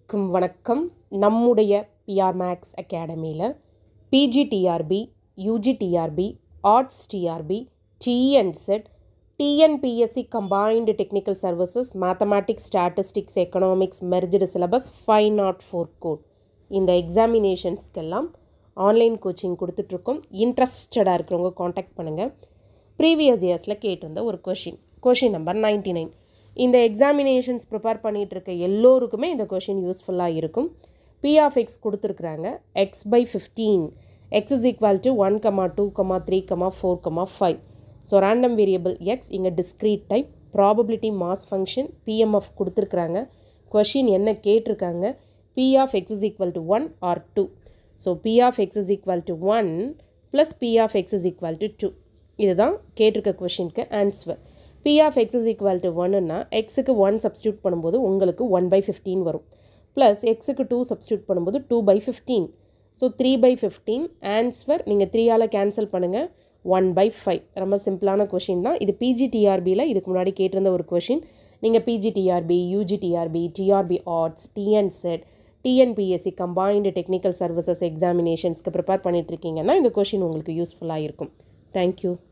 அனைவருக்கும் வணக்கம் நம்முடைய பிஆர் மேக்ஸ் அகாடமியில் PGTRB UGTRB arts TRB TNSET TNPSC combined technical services mathematics statistics economics merged syllabus five nought four code இந்த எக்ஸாமினேஷன்ஸ்க்கெல்லாம் online coaching கொடுத்துட்ருக்கோம் இன்ட்ரெஸ்டடாக இருக்கிறவங்க காண்டாக்ட் பண்ணுங்கள் ப்ரீவியஸ் இயர்ஸில் கேட்டிருந்த ஒரு question question number ninety nine இந்த எக்ஸாமினேஷன்ஸ் ப்ரிப்பேர் பண்ணிகிட்டு இருக்க எல்லோருக்குமே இந்த கொஷின் யூஸ்ஃபுல்லாக இருக்கும் பி ஆஃப் எக்ஸ் கொடுத்துருக்குறாங்க X by fifteen X is equal to one comma two comma three comma four comma five so random variable X இங்கே discrete type probability mass function PMF கொடுத்துருக்குறாங்க question என்ன கேட்டிருக்காங்க P of X is equal to one or two so P of X is equal to one plus P of X is equal to two இதுதான் கேட்டிருக்க கொஷினுக்கு answer P of X is equal to ஒன்னுன்னா எக்ஸுக்கு one substitute பண்ணும்போது உங்களுக்கு one by fifteen வரும் plus எக்ஸுக்கு two substitute பண்ணும்போது two by fifteen so three by fifteen answer நீங்கள் த்ரீயால் கேன்சல் பண்ணுங்கள் ஒன் பை ஃபைவ் ரொம்ப சிம்பிளான கொஷின் தான் இது பிஜிடிஆர்பியில் இதுக்கு முன்னாடி கேட்டிருந்த ஒரு கொஷின் நீங்கள் PGTRB UGTRB TRB arts TNSET TNPSC combined technical services எக்ஸாமினேஷன்ஸ்க்கு ப்ரிப்பேர் பண்ணிகிட்ருக்கீங்கன்னா இந்த கொஷின் உங்களுக்கு யூஸ்ஃபுல்லாக இருக்கும் தேங்க்யூ